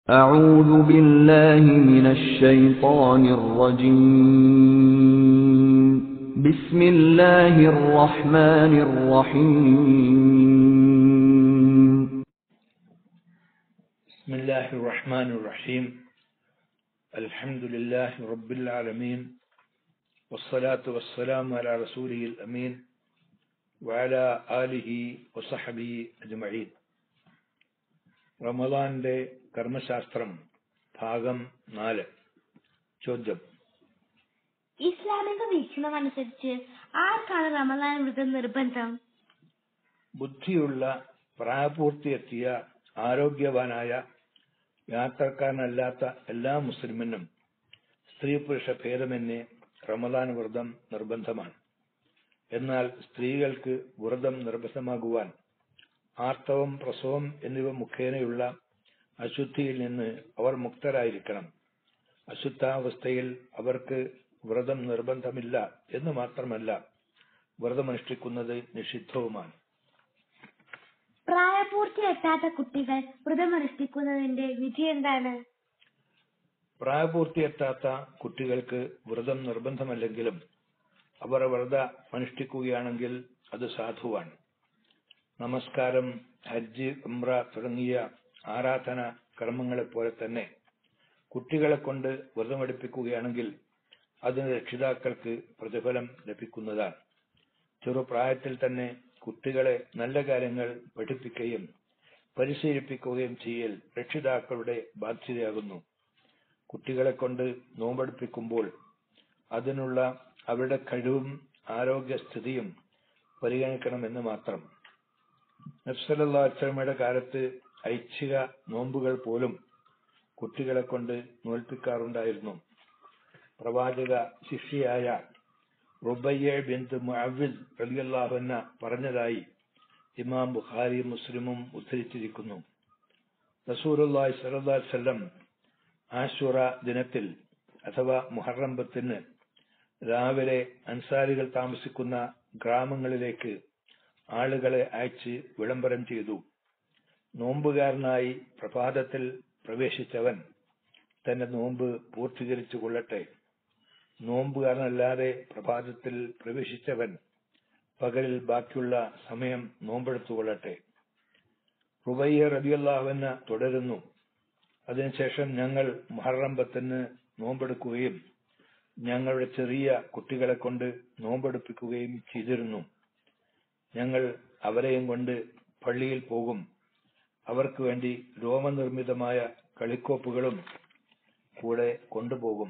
أعوذ بالله من الشيطان الرجيم بسم الله الرحمن الرحيم بسم الله الرحمن الرحيم الحمد لله رب العالمين والصلاة والسلام على رسوله الأمين وعلى آله وصحبه أجمعين റമദാന്റെ കർമ്മശാസ്ത്രം ഭാഗം നാല് ചോദ്യം ഇസ്ലാമിക വീക്ഷണം അനുസരിച്ച് ആർക്കാണ് റമദാൻ വ്രതം നിർബന്ധം ബുദ്ധിയുള്ള പ്രായപൂർത്തിയെത്തിയ ആരോഗ്യവാനായ യാത്രക്കാരനല്ലാത്ത എല്ലാ മുസ്ലിമിനും സ്ത്രീ പുരുഷ ഭേദമന്യേ റമദാൻ വ്രതം നിർബന്ധമാണ് എന്നാൽ സ്ത്രീകൾക്ക് വ്രതം നിർബന്ധമാകുവാൻ ആർത്തവം പ്രസവം എന്നിവ മുഖേനയുള്ള അശുദ്ധിയിൽ നിന്ന് അവർ മുക്തരായിരിക്കണം അശുദ്ധാവസ്ഥയിൽ അവർക്ക് വ്രതം നിർബന്ധമില്ല എന്ന് മാത്രമല്ല വ്രതമനുഷ്ഠിക്കുന്നത് നിഷിദ്ധവുമാണ് പ്രായപൂർത്തി എത്താത്ത കുട്ടികൾ വ്രതമനുഷ്ഠിക്കുന്നതിന്റെ വിധി എന്താണ് പ്രായപൂർത്തിയെത്താത്ത കുട്ടികൾക്ക് വ്രതം നിർബന്ധമല്ലെങ്കിലും അവർ വ്രത അനുഷ്ഠിക്കുകയാണെങ്കിൽ അത് സാധുവാണ് നമസ്കാരം ഹജ്ജ് ഉംറ തുടങ്ങിയ ആരാധന കർമ്മങ്ങളെപ്പോലെ തന്നെ കുട്ടികളെ കൊണ്ട് വ്രതമെടുപ്പിക്കുകയാണെങ്കിൽ അതിന് രക്ഷിതാക്കൾക്ക് പ്രതിഫലം ലഭിക്കുന്നതാണ് ചെറുപ്രായത്തിൽ തന്നെ കുട്ടികളെ നല്ല കാര്യങ്ങൾ പഠിപ്പിക്കുകയും പരിശീലിപ്പിക്കുകയും ചെയ്യൽ രക്ഷിതാക്കളുടെ ബാധ്യതയാകുന്നു കുട്ടികളെ കൊണ്ട് നോമ്പെടുപ്പിക്കുമ്പോൾ അതിനുള്ള അവരുടെ കഴിവും ആരോഗ്യസ്ഥിതിയും പരിഗണിക്കണമെന്ന് മാത്രം നബ്സലല്ലാച്ചമയുടെ കാലത്ത് ഐച്ഛിക നോമ്പുകൾ പോലും കുട്ടികളെ കൊണ്ട് നോൽപ്പിക്കാറുണ്ടായിരുന്നു പ്രവാചക ശിഷ്യയായ റുബയ്യ ബിന്ദു മുഅവ്വിദ് റളിയല്ലാഹുഅൻഹ പറഞ്ഞതായി ഇമാം ബുഖാരി മുസ്ലിമും ഉദ്ധരിച്ചിരിക്കുന്നു റസൂലുള്ളാഹി സ്വല്ലല്ലാഹു അലൈഹി വസല്ലം ആശുറ ദിനത്തിൽ അഥവാ മുഹറം പത്തിന് രാവിലെ അൻസാരികൾ താമസിക്കുന്ന ഗ്രാമങ്ങളിലേക്ക് ആളുകളെ അയച്ച് വിളംബരം ചെയ്തു നോമ്പുകാരനായി പ്രഭാതത്തിൽ പ്രവേശിച്ചവൻ തന്റെ നോമ്പ് പൂർത്തീകരിച്ചു കൊള്ളട്ടെ നോമ്പുകാരനല്ലാതെ പ്രഭാതത്തിൽ പ്രവേശിച്ചവൻ പകലിൽ ബാക്കിയുള്ള സമയം നോമ്പെടുത്തുകൊള്ളട്ടെ റുബയ്യ റബിയല്ലാഹുവിന് തുടരുന്നു അതിനുശേഷം ഞങ്ങൾ മുഹറം പത്തിന് നോമ്പെടുക്കുകയും ഞങ്ങളുടെ ചെറിയ കുട്ടികളെ കൊണ്ട് നോമ്പെടുപ്പിക്കുകയും ചെയ്തിരുന്നു ഞങ്ങൾ അവരെയും കൊണ്ട് പള്ളിയിൽ പോകും അവർക്ക് വേണ്ടി രോമനിർമ്മിതമായ കളിക്കോപ്പുകളും കൂടെ കൊണ്ടുപോകും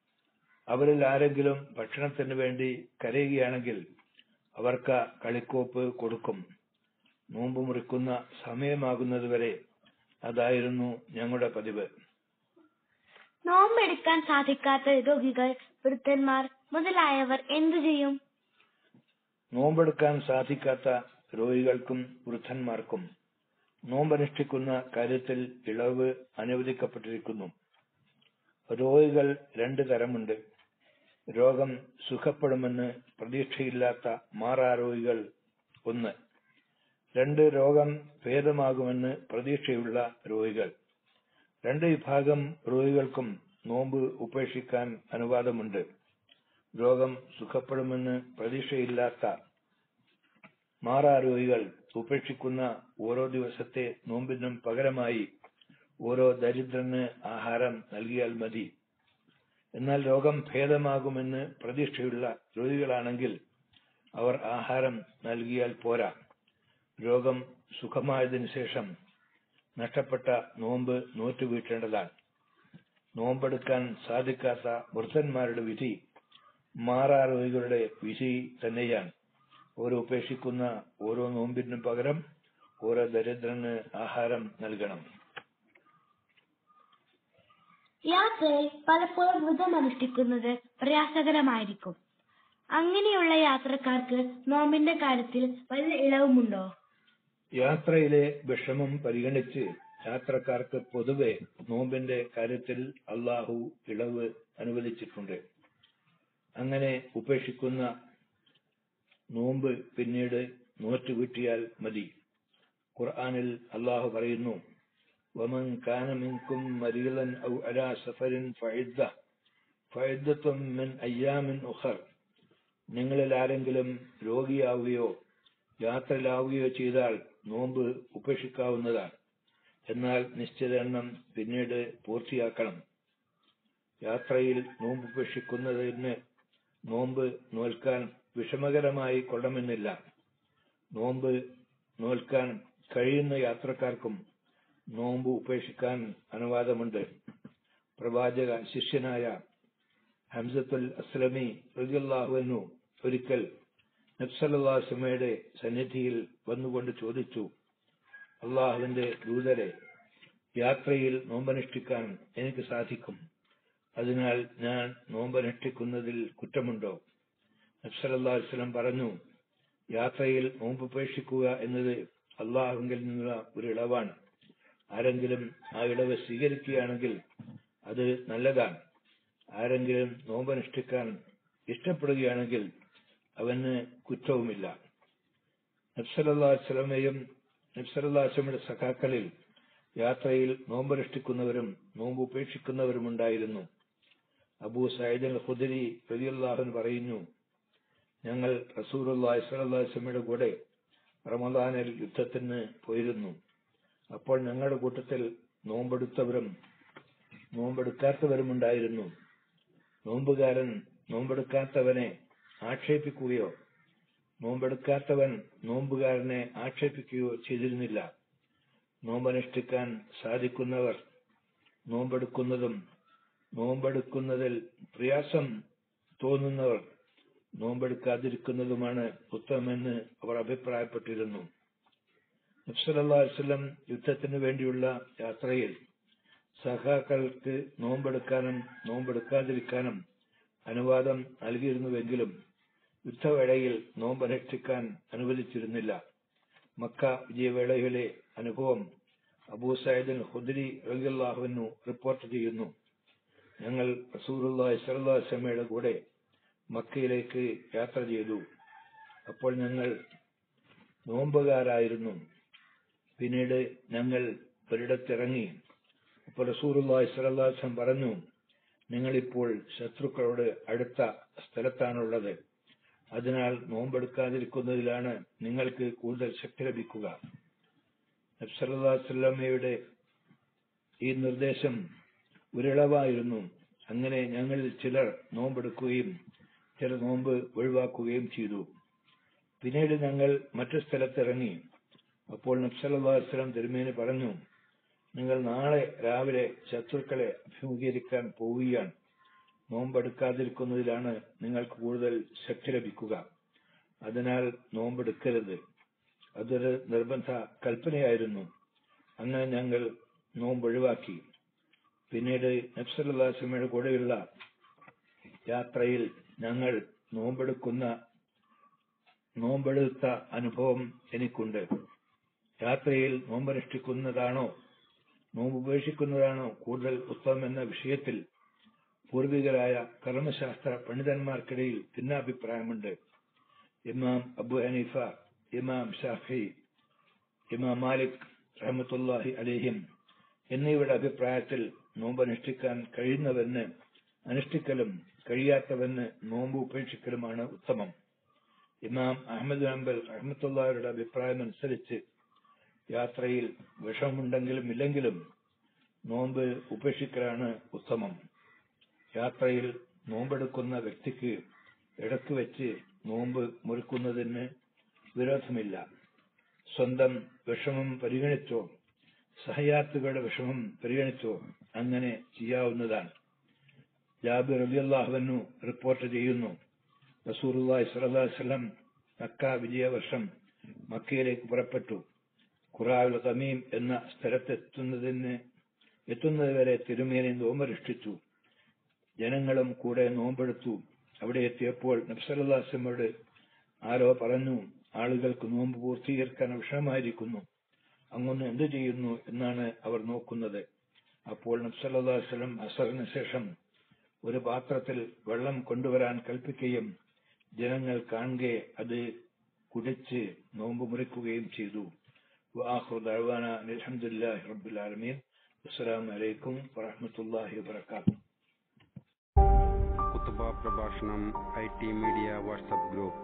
അവരിൽ ആരെങ്കിലും ഭക്ഷണത്തിന് വേണ്ടി കരയുകയാണെങ്കിൽ അവർക്ക് കളിക്കോപ്പ് കൊടുക്കും നോമ്പ് മുറിക്കുന്ന സമയമാകുന്നതുവരെ അതായിരുന്നു ഞങ്ങളുടെ പതിവ് നോമ്പെടുക്കാൻ സാധിക്കാത്ത രോഗികൾ വൃദ്ധന്മാർ മുതലായവർ എന്തു ചെയ്യും നോമ്പെടുക്കാൻ സാധിക്കാത്ത രോഗികൾക്കും വൃദ്ധന്മാർക്കും നോമ്പനുഷ്ഠിക്കുന്ന കാര്യത്തിൽ ഇളവ് അനുവദിക്കപ്പെട്ടിരിക്കുന്നു രോഗികൾ രണ്ട് തരമുണ്ട് രോഗം സുഖപ്പെടുമെന്ന് പ്രതീക്ഷയില്ലാത്ത മാറാരോഗികൾ ഒന്ന് രണ്ട് രോഗം ഭേദമാകുമെന്ന് പ്രതീക്ഷയുള്ള രോഗികൾ രണ്ട് വിഭാഗം രോഗികൾക്കും നോമ്പ് ഉപേക്ഷിക്കാൻ അനുവാദമുണ്ട് രോഗം സുഖപ്പെടുമെന്ന് പ്രതീക്ഷയില്ലാത്ത മാറാരോഗികൾ ഉപേക്ഷിക്കുന്ന ഓരോ ദിവസത്തെ നോമ്പിനും പകരമായി ഓരോ ദരിദ്രന് ആഹാരം നൽകിയാൽ മതി എന്നാൽ രോഗം ഭേദമാകുമെന്ന് പ്രതീക്ഷയുള്ള രോഗികളാണെങ്കിൽ അവർ ആഹാരം നൽകിയാൽ പോരാ രോഗം സുഖമായതിനു ശേഷം നഷ്ടപ്പെട്ട നോമ്പ് നോറ്റുവീട്ടേണ്ടതാണ് നോമ്പെടുക്കാൻ സാധിക്കാത്ത വൃദ്ധന്മാരുടെ വിധി മാറാരോഗികളുടെ വിധി തന്നെയാണ് ഓരോ ഉപേക്ഷിക്കുന്ന ഓരോ നോമ്പിനും പകരം ഓരോ ദരിദ്രന് ആഹാരം നൽകണം യാത്രയിൽ പലപ്പോഴും വ്രതം അനുഷ്ഠിക്കുന്നത് പ്രയാസകരമായിരിക്കും അങ്ങനെയുള്ള യാത്രക്കാർക്ക് നോമ്പിന്റെ കാര്യത്തിൽ വല്ല ഇളവുമുണ്ടോ യാത്രയിലെ വിഷമം പരിഗണിച്ച് യാത്രക്കാർക്ക് പൊതുവെ നോമ്പിന്റെ കാര്യത്തിൽ അള്ളാഹു ഇളവ് അനുവദിച്ചിട്ടുണ്ട് അങ്ങനെ ഉപേക്ഷിക്കുന്ന നോമ്പ് പിന്നീട് നോറ്റുവീട്ടിയാൽ മതി ഖുർആനിൽ അള്ളാഹു പറയുന്നു ومن كان منكم مريضا أو على سفر فعدة فعدة من أيام أخر നിങ്ങളിൽ ആരെങ്കിലും രോഗിയാവുകയോ യാത്രയിലാവുകയോ ചെയ്താൽ നോമ്പ് ഉപേക്ഷിക്കാവുന്നതാണ് എന്നാൽ നിശ്ചിത എണ്ണം പിന്നീട് പൂർത്തിയാക്കണം യാത്രയിൽ നോമ്പ് ഉപേക്ഷിക്കുന്നതിന് നോമ്പ് നോൽക്കാൻ വിഷമകരമായി കൊള്ളണമെന്നില്ല നോമ്പ് നോൽക്കാൻ കഴിയുന്ന യാത്രക്കാർക്കും നോമ്പ് ഉപേക്ഷിക്കാൻ അനുവാദമുണ്ട് പ്രവാചക ശിഷ്യനായ ഹംസത്തുൽ അസ്ലമി റളിയല്ലാഹുവിനു ഒരിക്കൽ നബ്സല്ലാസ്മയുടെ സന്നിധിയിൽ വന്നുകൊണ്ട് ചോദിച്ചു അള്ളാഹുവിന്റെ ദൂതരെ യാത്രയിൽ നോമ്പനുഷ്ഠിക്കാൻ എനിക്ക് സാധിക്കും അതിനാൽ ഞാൻ നോമ്പനുഷ്ഠിക്കുന്നതിൽ കുറ്റമുണ്ടോ നബ്സല്ലാസ്ലം പറഞ്ഞു യാത്രയിൽ നോമ്പ് ഉപേക്ഷിക്കുക എന്നത് അള്ളാഹുവിൽ നിന്നുള്ള ഒരു ഇളവാണ് ആരെങ്കിലും ആ ഇളവ് സ്വീകരിക്കുകയാണെങ്കിൽ അത് നല്ലതാണ് ആരെങ്കിലും നോമ്പനുഷ്ഠിക്കാൻ ഇഷ്ടപ്പെടുകയാണെങ്കിൽ അവന് കുറ്റവുമില്ല നബ്സലല്ലാസ്ലമയും നബ്സലല്ലാസ്ലമയുടെ സഖാക്കളിൽ യാത്രയിൽ നോമ്പനുഷ്ഠിക്കുന്നവരും നോമ്പ് ഉപേക്ഷിക്കുന്നവരുമുണ്ടായിരുന്നു അബൂ സയ്യിദ് അൽ ഖുദരി റലിയല്ലാഹൻ പറയുന്നു ഞങ്ങൾ റസൂറുല്ലാഹി സ്വലല്ലാസ്ലമയുടെ കൂടെ റമദാനിൽ യുദ്ധത്തിന് പോയിരുന്നു അപ്പോൾ ഞങ്ങളുടെ കൂട്ടത്തിൽ നോമ്പെടുത്തവരും നോമ്പെടുക്കാത്തവരുമുണ്ടായിരുന്നു നോമ്പുകാരൻ നോമ്പെടുക്കാത്തവനെ ആക്ഷേപിക്കുകയോ നോമ്പെടുക്കാത്തവൻ നോമ്പുകാരനെ ആക്ഷേപിക്കുകയോ ചെയ്തിരുന്നില്ല നോമ്പനുഷ്ഠിക്കാൻ സാധിക്കുന്നവർ നോമ്പെടുക്കുന്നതും നോമ്പെടുക്കുന്നതിൽ പ്രയാസം തോന്നുന്നവർ നോമ്പെടുക്കാതിരിക്കുന്നതുമാണ് ഉത്തമമെന്ന് അവർ അഭിപ്രായപ്പെട്ടിരുന്നു നബ്സലല്ലാസ്ലം യുദ്ധത്തിന് വേണ്ടിയുള്ള യാത്രയിൽ സഖാക്കൾക്ക് നോമ്പെടുക്കാനും നോമ്പെടുക്കാതിരിക്കാനും അനുവാദം നൽകിയിരുന്നുവെങ്കിലും യുദ്ധവേളയിൽ നോമ്പനുഷ്ഠിക്കാൻ അനുവദിച്ചിരുന്നില്ല മക്ക വിജയവേളയിലെ അനുഭവം അബൂ സയ്യിദ് ഹുദരി റലിയല്ലാഹുവിനു റിപ്പോർട്ട് ചെയ്യുന്നു ഞങ്ങൾ റസൂറുല്ലാഹി സ്വല്ലല്ലാഹുവയുടെ കൂടെ മക്കയിലേക്ക് യാത്ര ചെയ്തു അപ്പോൾ ഞങ്ങൾ നോമ്പുകാരായിരുന്നു പിന്നീട് ഞങ്ങൾ ഒരിടത്തിറങ്ങി അപ്പോൾ റസൂറുല്ലാഹി സ്വല്ലല്ലാഹു പറഞ്ഞു നിങ്ങളിപ്പോൾ ശത്രുക്കളോട് അടുത്ത സ്ഥലത്താണുള്ളത് അതിനാൽ നോമ്പെടുക്കാതിരിക്കുന്നതിലാണ് നിങ്ങൾക്ക് കൂടുതൽ ശക്തി ലഭിക്കുക നബ്സല്ലാസ്ലമയുടെ ഈ നിർദ്ദേശം ഒരിളവായിരുന്നു അങ്ങനെ ഞങ്ങളിൽ ചിലർ നോമ്പെടുക്കുകയും ചിലർ നോമ്പ് ഒഴിവാക്കുകയും ചെയ്തു പിന്നീട് ഞങ്ങൾ മറ്റു സ്ഥലത്തിറങ്ങി അപ്പോൾ നബ്സല്ലാസ്ലം തിരുമേനി പറഞ്ഞു നിങ്ങൾ നാളെ രാവിലെ ശത്രുക്കളെ അഭിമുഖീകരിക്കാൻ പോവുകയാണ് നോമ്പെടുക്കാതിരിക്കുന്നതിലാണ് നിങ്ങൾക്ക് കൂടുതൽ ശക്തി ലഭിക്കുക അതിനാൽ നോമ്പെടുക്കരുത് അതൊരു നിർബന്ധ കൽപ്പനയായിരുന്നു അങ്ങനെ ഞങ്ങൾ നോമ്പ് ഒഴിവാക്കി പിന്നീട് നബ്സല്ലാസ്മയുടെ കൂടെയുള്ള യാത്രയിൽ ഞങ്ങൾ നോമ്പെടുക്കുന്ന നോമ്പെടുത്ത അനുഭവം എനിക്കുണ്ട് യാത്രയിൽ നോമ്പനുഷ്ഠിക്കുന്നതാണോ നോമ്പ് ഉപേക്ഷിക്കുന്നതാണോ കൂടുതൽ ഉത്തമം എന്ന വിഷയത്തിൽ പൂർവികരായ കർമ്മശാസ്ത്ര പണ്ഡിതന്മാർക്കിടയിൽ ഭിന്നാഭിപ്രായമുണ്ട് ഇമാം അബു ഹനീഫ ഇമാം ഷാഫി ഇമാം മാലിക് റഹമത്തുല്ലാഹി അലിഹിം എന്നിവയുടെ അഭിപ്രായത്തിൽ നോമ്പ് അനുഷ്ഠിക്കാൻ കഴിയുന്നവന് അനുഷ്ഠിക്കലും കഴിയാത്തവന് നോമ്പ് ഉപേക്ഷിക്കലുമാണ് ഉത്തമം ഇമാം അഹമ്മദ് അംബൽ റഹമത്തുള്ളവരുടെ അഭിപ്രായം അനുസരിച്ച് യാത്രയിൽ വിഷമുണ്ടെങ്കിലും ഇല്ലെങ്കിലും നോമ്പ് ഉപേക്ഷിക്കലാണ് ഉത്തമം യാത്രയിൽ നോമ്പെടുക്കുന്ന വ്യക്തിക്ക് ഇടക്ക് വെച്ച് നോമ്പ് മുറിക്കുന്നതിന് വിരോധമില്ല സ്വന്തം വിഷമം പരിഗണിച്ചോ സഹയാത്രികളുടെ വിഷമം പരിഗണിച്ചോ അങ്ങനെ ചെയ്യാവുന്നതാണ് ജാബിർ റബിയല്ലാഹുവന്നു റിപ്പോർട്ട് ചെയ്യുന്നു റസൂറുല്ലാഹി സ്വല്ലല്ലാഹു അലൈഹി വസല്ലം മക്ക വിജയവർഷം മക്കയിലേക്ക് പുറപ്പെട്ടു ഖുറാവുൽ തമീം എന്ന സ്ഥലത്തെത്തുന്നതിന് എത്തുന്നതുവരെ തിരുമേനി നോമ്പനുഷ്ഠിച്ചു ജനങ്ങളും കൂടെ നോമ്പെടുത്തു അവിടെ എത്തിയപ്പോൾ നബ്സല്ലാസ്മയോട് ആരോ പറഞ്ഞു ആളുകൾക്ക് നോമ്പ് പൂർത്തീകരിക്കാൻ വിഷമമായിരിക്കുന്നു അങ്ങൊന്ന് എന്തു ചെയ്യുന്നു എന്നാണ് അവർ നോക്കുന്നത് അപ്പോൾ നബ്സല്ലാസ്ലം അസറിന് ശേഷം ഒരു പാത്രത്തിൽ വെള്ളം കൊണ്ടുവരാൻ കൽപ്പിക്കുകയും ജനങ്ങൾ കാണുകെ അത് കുടിച്ച് നോമ്പ് മുറിക്കുകയും ചെയ്തു وآخر دعوانا أن الحمد لله رب العالمين السلام عليكم ورحمة الله وبركاته കുത്തുബ പ്രഭാഷണം I T media WhatsApp group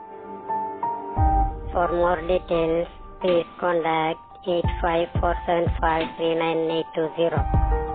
For more details, please contact 85475 39820.